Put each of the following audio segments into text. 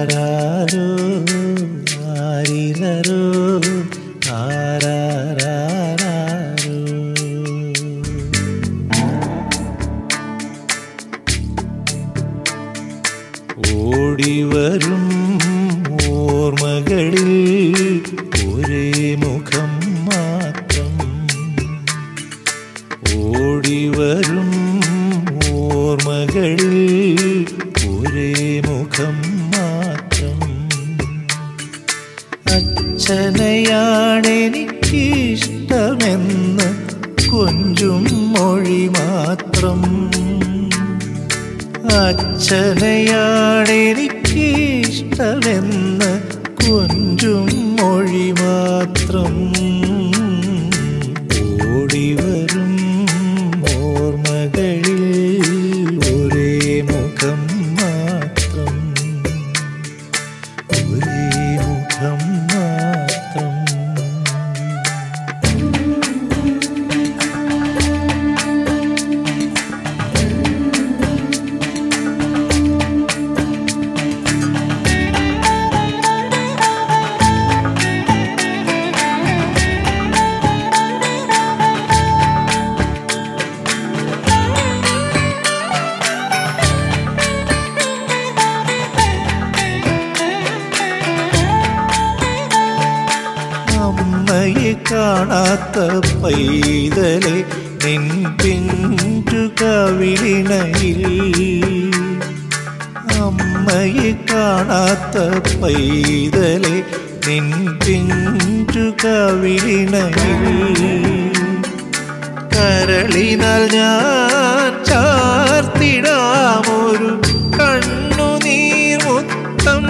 ആരാരോ ആരിരരോ ആരാരാരാരോ ഓടിവരും ഓർമ്മകളിൽ ഒരേ മുഖം മാത്രം ഓടിവരും ഓർമ്മകളിൽ ഒരേ മുഖം മാത്രം അച്ഛനെയാണെനിക്കിഷ്ടമെന്ന് കൊഞ്ചും മൊഴി മാത്രം അച്ഛനെയാണെനിക്കിഷ്ടമെന്ന് കൊഞ്ചും മൊഴി മാത്രം ഓടിവരും ഓർമ്മകളിൽ ഒരേ മുഖം മാത്രം ഒരേ മുഖം മാത്രം അമ്മയെ കാണാത്ത പൈതലെ നിൻ പിഞ്ചു കവിളിണയിൽ അമ്മയെ കാണാത്ത പൈതലെ നിൻ പിഞ്ചു കവിളിണയിൽ കരളിനാൽ ഞാൻ ചാർത്തിടാമൊരു കണ്ണുനീർ മുത്തം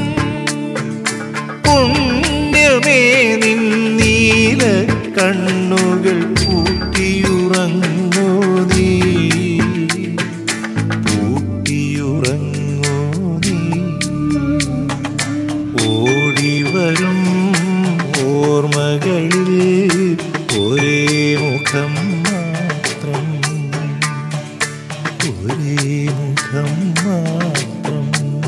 പുണ്യമേ നിൻ നീല കണ്ണുകൾ പൂട്ടിയുറങ്ങോ നീ പൂട്ടിയുറങ്ങോ നീ ഓടിവരും ഓർമ്മകളിൽ ഒരേ മുഖം മാത്രം ഒരേ മുഖം മാത്രം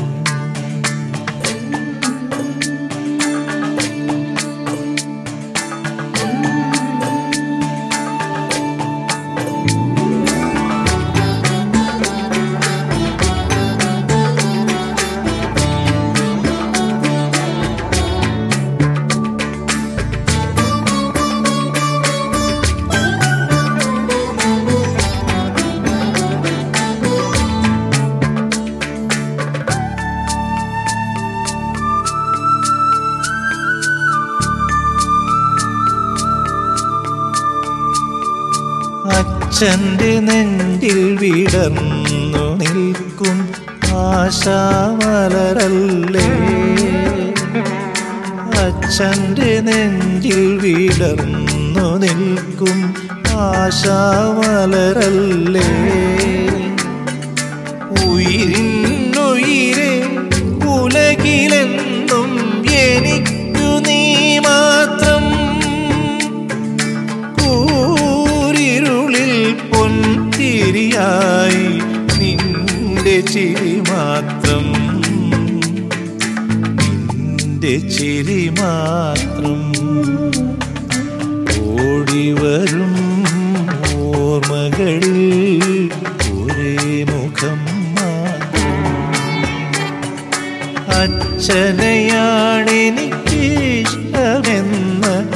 അച്ഛൻ്റെ നെഞ്ചിൽ വിടർന്നു നിൽക്കും ആശാമലരല്ലേ അച്ഛൻ്റെ നെഞ്ചിൽ വിടർന്നു നിൽക്കും ആശാമലരല്ലേ ഉയിരിന്നുയിരെ ഉലകിലെന്നും എനിക്കു നീ മാത്രം കൂരിരുളിൽ പൊൻതിരിയായി നിന്റെ ചിരി മാത്രം നിന്റെ ചിരി മാത്രം ഓടിവരും ഓർമ്മകളിൽ ഒരേ മുഖം മാത്രം അച്ഛനെയാണെനിക്കിഷ്ടമെന്ന്